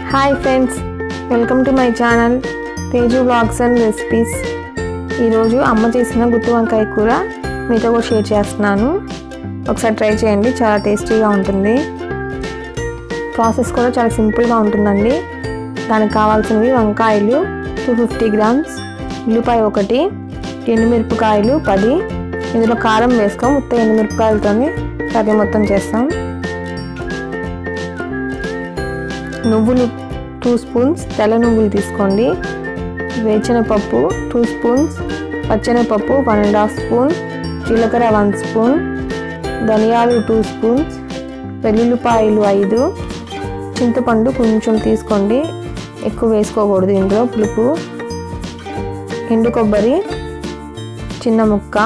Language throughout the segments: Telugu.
hi friends welcome to my channel Teju blogs and recipes ఈరోజు అమ్మ చేసిన గుత్తి వంకాయ కూర మీతో కూడా షేర్ చేస్తున్నాను ఒకసారి ట్రై చేయండి చాలా టేస్టీగా ఉంటుంది ప్రాసెస్ కూడా చాలా సింపుల్గా ఉంటుందండి దానికి కావాల్సినవి వంకాయలు టూ ఫిఫ్టీ గ్రామ్స్ ఉల్లిపాయ ఒకటి ఎండుమిరపకాయలు పది ఇందులో కారం వేసుకోం ఉత్త ఎండుమిరపకాయలతోని కర్రీ మొత్తం చేస్తాం నువ్వులు టూ స్పూన్స్ తెల్ల నువ్వులు తీసుకోండి వేరుశనగపప్పు టూ స్పూన్స్ పచ్చెనగపప్పు వన్ అండ్ హాఫ్ స్పూన్ జీలకర్ర వన్ స్పూన్ ధనియాలు టూ స్పూన్స్ వెల్లుల్లిపాయలు ఐదు చింతపండు కొంచెం తీసుకోండి ఎక్కువ వేసుకోకూడదు ఇందులో పులుపు ఎండు కొబ్బరి చిన్న ముక్క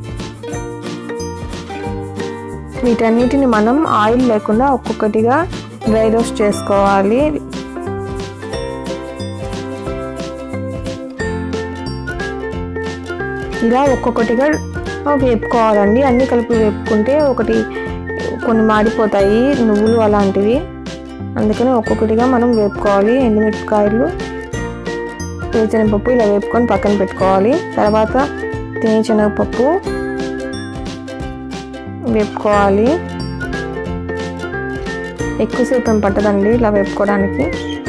వీటన్నిటిని మనం ఆయిల్ లేకుండా ఒక్కొక్కటిగా డ్రై రోస్ట్ చేసుకోవాలి ఇలా ఒక్కొక్కటిగా వేపుకోవాలండి అన్ని కలిపి వేపుకుంటే ఒకటి కొన్ని మాడిపోతాయి నువ్వులు అలాంటివి అందుకని ఒక్కొక్కటిగా మనం వేపుకోవాలి ఎండుమిరపకాయలు వేరుశనగపప్పు ఇలా వేపుకొని పక్కన పెట్టుకోవాలి తర్వాత తినే శనగపప్పు వేపుకోవాలి ఎక్కువసేపు ఏం పట్టదండి ఇలా వేపుకోవడానికి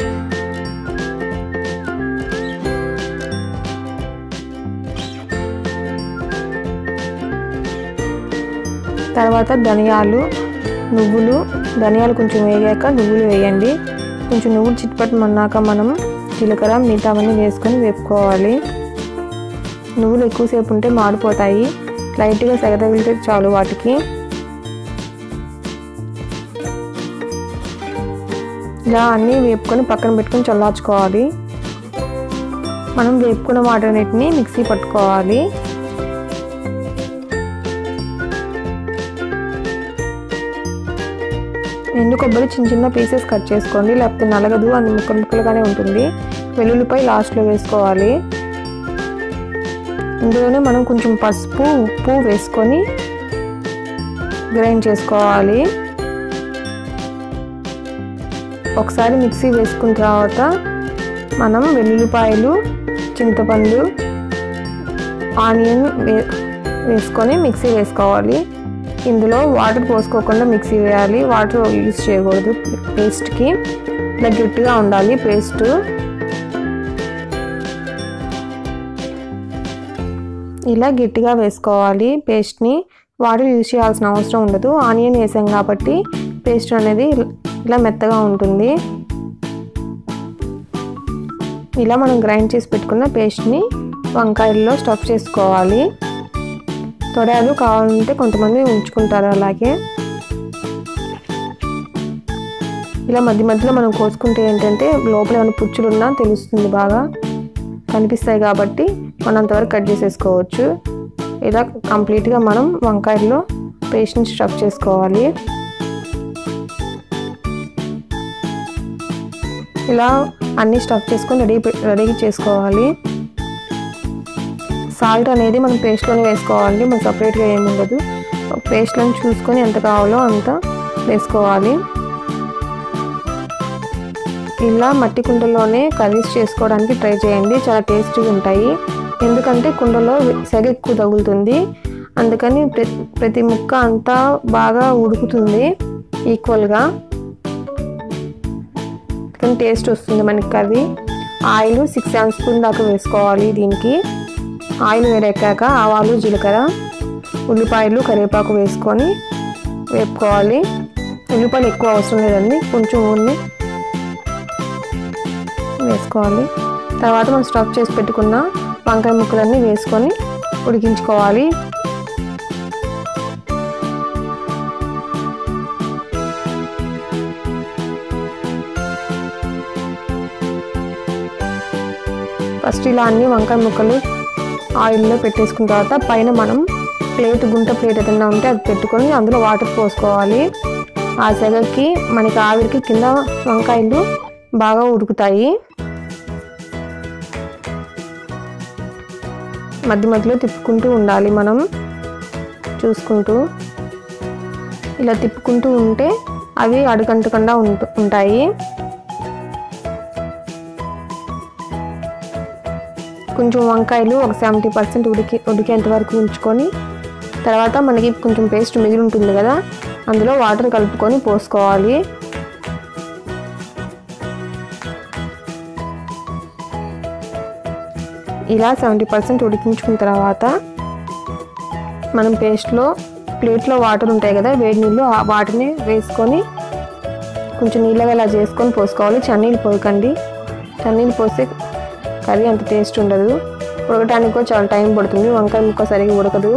తర్వాత ధనియాలు నువ్వులు ధనియాలు కొంచెం వేగాక నువ్వులు వేయండి కొంచెం నువ్వులు చిట్పట్టమన్నాక మనం జీలకర్ర మిగతావన్నీ వేసుకొని వేపుకోవాలి నువ్వులు ఎక్కువసేపు ఉంటే మాడిపోతాయి లైట్గా సెగతగిలితే చాలు వాటికి ఇలా అన్నీ వేపుకొని పక్కన పెట్టుకొని చల్లార్చుకోవాలి మనం వేపుకున్న వాటన్నిటిని మిక్సీ పట్టుకోవాలి ఎండు కొబ్బరి చిన్న చిన్న పీసెస్ కట్ చేసుకోండి లేకపోతే నలగదు అది ముక్కలు ముక్కలుగానే ఉంటుంది వెల్లుల్లిపై లాస్ట్లో వేసుకోవాలి ఇందులోనే మనం కొంచెం పసుపు ఉప్పు వేసుకొని గ్రైండ్ చేసుకోవాలి ఒకసారి మిక్సీ వేసుకున్న తర్వాత మనం వెల్లుల్లిపాయలు చింతపండు ఆనియన్ వే వేసుకొని మిక్సీ వేసుకోవాలి ఇందులో వాటర్ పోసుకోకుండా మిక్సీ వేయాలి వాటర్ యూజ్ చేయకూడదు పేస్ట్కి ఇలా గట్టిగా ఉండాలి పేస్ట్ ఇలా గట్టిగా వేసుకోవాలి పేస్ట్ని వాటర్ యూజ్ చేయాల్సిన అవసరం ఉండదు ఆనియన్ వేసాం కాబట్టి పేస్ట్ అనేది ఇలా మెత్తగా ఉంటుంది ఇలా మనం గ్రైండ్ చేసి పెట్టుకున్న పేస్ట్ని వంకాయల్లో స్టఫ్ చేసుకోవాలి తొడయాలు కావాలంటే కొంతమంది ఉంచుకుంటారు అలాగే ఇలా మధ్య మధ్యలో మనం కోసుకుంటే ఏంటంటే లోపల ఏమైనా పుచ్చులు ఉన్నా తెలుస్తుంది బాగా కనిపిస్తాయి కాబట్టి మనం అంతవరకు కట్ చేసేసుకోవచ్చు ఇలా కంప్లీట్గా మనం వంకాయల్లో పేస్ట్ని స్టఫ్ చేసుకోవాలి ఇలా అన్నీ స్టఫ్ చేసుకొని రెడీ రెడీ చేసుకోవాలి సాల్ట్ అనేది మనం పేస్ట్లోనే వేసుకోవాలి మనం సపరేట్గా ఏమి ఉండదు పేస్ట్లను చూసుకొని ఎంత కావాలో అంత వేసుకోవాలి ఇలా మట్టి కుండలోనే కర్రీస్ చేసుకోవడానికి ట్రై చేయండి చాలా టేస్టీగా ఉంటాయి ఎందుకంటే కుండలో సెగ ఎక్కువ తగులుతుంది అందుకని ప్రతి ముక్క అంతా బాగా ఉడుకుతుంది ఈక్వల్గా కానీ టేస్ట్ వస్తుంది మనకి curry oil six seven spoon దాకా వేసుకోవాలి దీనికి ఆయిల్ వేడెక్కాక ఆవాలు జీలకర్ర ఉల్లిపాయలు కరివేపాకు వేసుకొని వేపుకోవాలి ఉల్లిపాయలు ఎక్కువ అవసరం లేదండి కొంచెం ఊరిని వేసుకోవాలి తర్వాత మనం స్టఫ్ చేసి పెట్టుకున్న వంకాయ ముక్కలన్నీ వేసుకొని ఉడికించుకోవాలి ఫస్ట్ ఇలా అన్ని వంకాయ ముక్కలు ఆయిల్లో పెట్టేసుకున్న తర్వాత పైన మనం ప్లేట్ గుంట ప్లేట్ ఏదైనా ఉంటే అది పెట్టుకొని అందులో వాటర్ పోసుకోవాలి ఆ సెగకి మనకి ఆవిరికి కింద వంకాయలు బాగా ఉడుకుతాయి మధ్య మధ్యలో తిప్పుకుంటూ ఉండాలి మనం చూసుకుంటూ ఇలా తిప్పుకుంటూ ఉంటే అవి అడుగంటకుండా ఉంటు ఉంటాయి కొంచెం వంకాయలు ఒక సెవెంటీ పర్సెంట్ ఉడికి ఉడికేంత వరకు ఉంచుకొని తర్వాత మనకి కొంచెం పేస్ట్ మిగిలి ఉంటుంది కదా అందులో వాటర్ కలుపుకొని పోసుకోవాలి ఇలా సెవెంటీ పర్సెంట్ ఉడికించుకున్న తర్వాత మనం పేస్ట్లో ప్లేట్లో వాటర్ ఉంటాయి కదా వేడి నీళ్ళు ఆ వాటిని వేసుకొని కొంచెం నీళ్ళగా ఇలా చేసుకొని పోసుకోవాలి చన్నీళ్ళు పోయకండి చన్నీళ్ళు పోస్తే కర్రీ అంత టేస్ట్ ఉండదు ఉడకటానికి కూడా చాలా టైం పడుతుంది వంకాయ ముక్క సరిగా ఉడకదు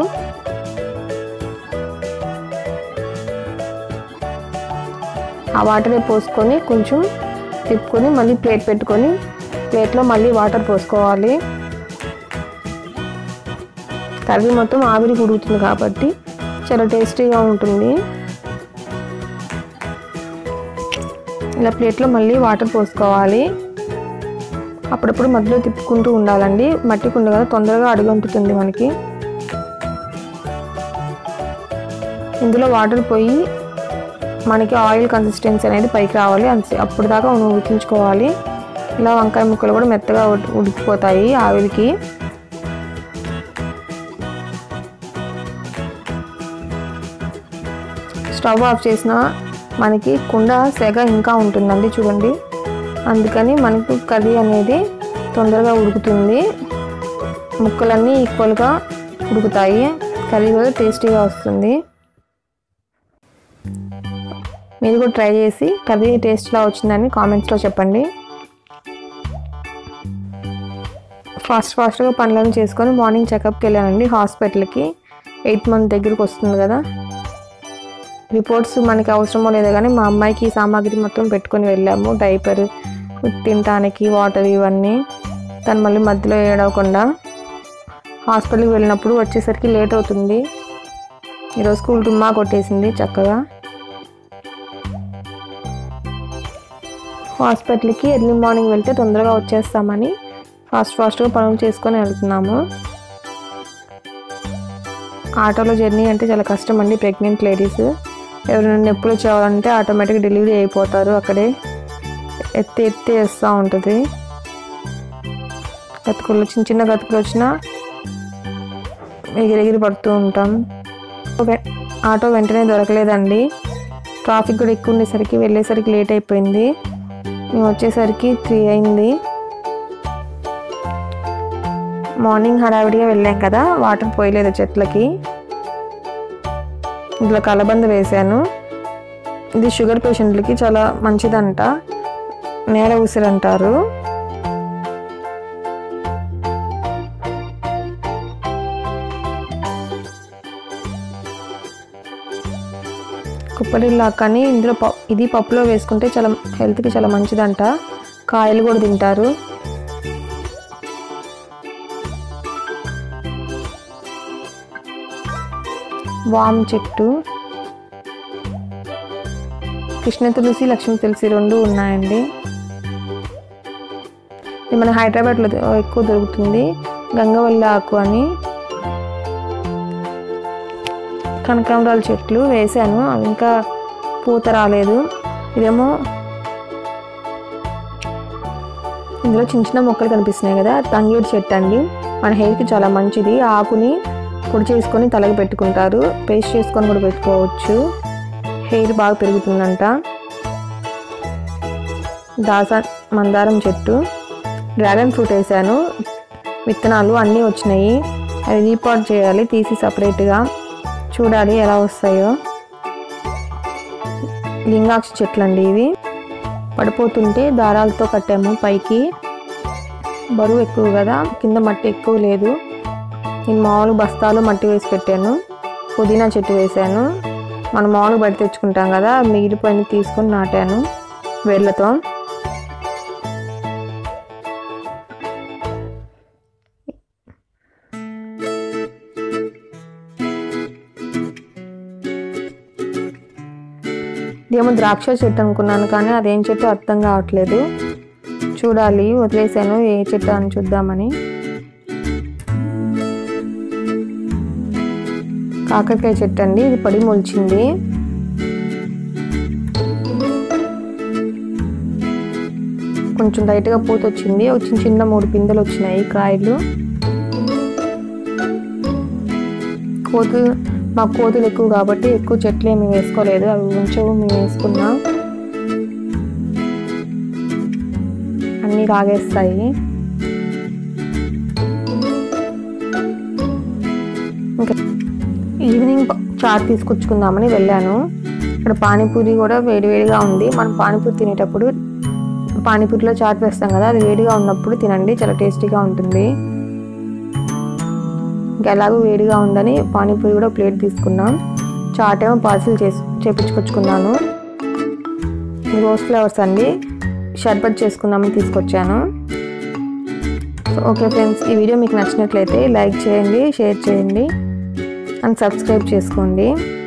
ఆ వాటరే పోసుకొని కొంచెం తిప్పుకొని మళ్ళీ ప్లేట్ పెట్టుకొని ప్లేట్లో మళ్ళీ వాటర్ పోసుకోవాలి కర్రీ మొత్తం ఆవిరి ఉడుకుతుంది కాబట్టి చాలా టేస్టీగా ఉంటుంది ఇలా ప్లేట్లో మళ్ళీ వాటర్ పోసుకోవాలి అప్పుడప్పుడు మధ్యలో తిప్పుకుంటూ ఉండాలండి మట్టి కుండ కదా తొందరగా అడుగంటుతుంది మనకి ఇందులో వాటర్ పోయి మనకి ఆయిల్ కన్సిస్టెన్సీ అనేది పైకి రావాలి అంతే అప్పుడు దాకా ఉడికించుకోవాలి ఇలా వంకాయ ముక్కలు కూడా మెత్తగా ఉడి- ఉడికిపోతాయి ఆవిరికి స్టవ్ ఆఫ్ చేసిన మనకి కుండ సెగ ఇంకా ఉంటుందండి చూడండి అందుకని మనకు కర్రీ అనేది తొందరగా ఉడుకుతుంది ముక్కలన్నీ ఈక్వల్గా ఉడుకుతాయి కర్రీ కూడా టేస్టీగా వస్తుంది మీరు కూడా ట్రై చేసి కర్రీ టేస్ట్లా వచ్చిందని కామెంట్స్లో చెప్పండి ఫాస్ట్ ఫాస్ట్గా పనులను చేసుకొని మార్నింగ్ చెకప్కి వెళ్ళానండి హాస్పిటల్కి ఎయిత్ మంత్ దగ్గరికి వస్తుంది కదా రిపోర్ట్స్ మనకి అవసరమో లేదో కానీ మా అమ్మాయికి ఈ సామాగ్రి మొత్తం పెట్టుకొని వెళ్ళాము డైపర్ తినటానికి వాటర్ ఇవన్నీ తను మళ్ళీ మధ్యలో ఏడవకుండా హాస్పిటల్కి వెళ్ళినప్పుడు వచ్చేసరికి లేట్ అవుతుంది ఈరోజు స్కూల్ టుమ్మా కొట్టేసింది చక్కగా హాస్పిటల్కి ఎర్లీ మార్నింగ్ వెళ్తే తొందరగా వచ్చేస్తామని ఫాస్ట్ ఫాస్ట్గా పనులు చేసుకొని వెళ్తున్నాము ఆటోలో జర్నీ అంటే చాలా కష్టం అండి ప్రెగ్నెంట్ లేడీస్ ఎవరైనా నొప్పులు వచ్చేవాలంటే ఆటోమేటిక్గా డెలివరీ అయిపోతారు అక్కడే ఎత్తి ఎత్తి వేస్తూ ఉంటుంది గతుకులు చిన్న చిన్న గతుకులు వచ్చినా ఎగిరి ఎగిరి పడుతూ ఉంటాం వె- ఆటో వెంటనే దొరకలేదండి ట్రాఫిక్ కూడా ఎక్కువ ఉండేసరికి వెళ్ళేసరికి లేట్ అయిపోయింది మేము వచ్చేసరికి త్రీ అయింది మార్నింగ్ హడావిడిగా వెళ్ళాం కదా వాటర్ పోయలేదు చెట్లకి ఇందులో కలబంద వేశాను ఇది షుగర్ పేషెంట్లకి చాలా మంచిదంట నేల ఉసిరి అంటారు కుప్పరిల్లా కానీ ఇందులో ప ఇది పప్పులో వేసుకుంటే చాలా హెల్త్కి చాలా మంచిదంట కాయలు కూడా తింటారు వామ్ చెట్టు కృష్ణ తులసి లక్ష్మీ తులసి రెండు ఉన్నాయండి ఇది మన హైదరాబాద్లో ఎక్కువ దొరుకుతుంది గంగవల్లి ఆకు అని కనకాంబరాల చెట్లు వేశాను అవి ఇంకా పూత రాలేదు ఇదేమో ఇందులో చిన్న చిన్న మొక్కలు కనిపిస్తున్నాయి కదా తంగేడు చెట్టు అండి మన హెయిర్కి చాలా మంచిది ఆకుని పొడి చేసుకొని తలకి పెట్టుకుంటారు పేస్ట్ చేసుకొని కూడా పెట్టుకోవచ్చు హెయిర్ బాగా పెరుగుతుందంట దాస మందారం చెట్టు డ్రాగన్ ఫ్రూట్ వేసాను విత్తనాలు అన్నీ వచ్చినాయి అవి రీపాట్ చేయాలి తీసి సపరేట్గా చూడాలి ఎలా వస్తాయో లింగాక్షి చెట్లు అండి ఇవి పడిపోతుంటే దారాలతో కట్టాము పైకి బరువు ఎక్కువ కదా కింద మట్టి ఎక్కువ లేదు నేను మామూలు బస్తాలు మట్టి వేసి పెట్టాను పుదీనా చెట్టు వేసాను మనం మామూలుగా బయట తెచ్చుకుంటాం కదా మిగిలిపోయిన తీసుకొని నాటాను వేర్లతో ఇదేమో ద్రాక్ష చెట్టు అనుకున్నాను కానీ అదేం చెట్టు అర్థం కావట్లేదు చూడాలి వదిలేసాను ఏ చెట్టు అని చూద్దామని కాకరకాయ చెట్టు అండి ఇది పడి మొలిచింది కొంచెం లైట్గా పూత వచ్చింది ఒక చిన్న చిన్న మూడు పిందెలు వచ్చినాయి కాయలు కోతులు మాకు కోతులు ఎక్కువ కాబట్టి ఎక్కువ చెట్లు ఏమి వేసుకోలేదు అవి ఉంచవు మేము వేసుకున్నాం అన్నీ లాగేస్తాయి ఇంకా ఈవినింగ్ చాట్ తీసుకొచ్చుకుందామని వెళ్ళాను ఇక్కడ పానీపూరి కూడా వేడివేడిగా ఉంది మనం పానీపూరి తినేటప్పుడు పానీపూరిలో చాట్ వేస్తాం కదా అది వేడిగా ఉన్నప్పుడు తినండి చాలా టేస్టీగా ఉంటుంది ఇంకా ఎలాగో వేడిగా ఉందని పానీపూరి కూడా ప్లేట్ తీసుకున్నాం చాట్ ఏమో పార్సిల్ చేసి చేపించుకొచ్చుకున్నాను రోజ్ ఫ్లవర్స్ అండి షర్బత్ చేసుకుందామని తీసుకొచ్చాను ఓకే ఫ్రెండ్స్ ఈ వీడియో మీకు నచ్చినట్లయితే లైక్ చేయండి షేర్ చేయండి అండ్ సబ్స్క్రైబ్ చేసుకోండి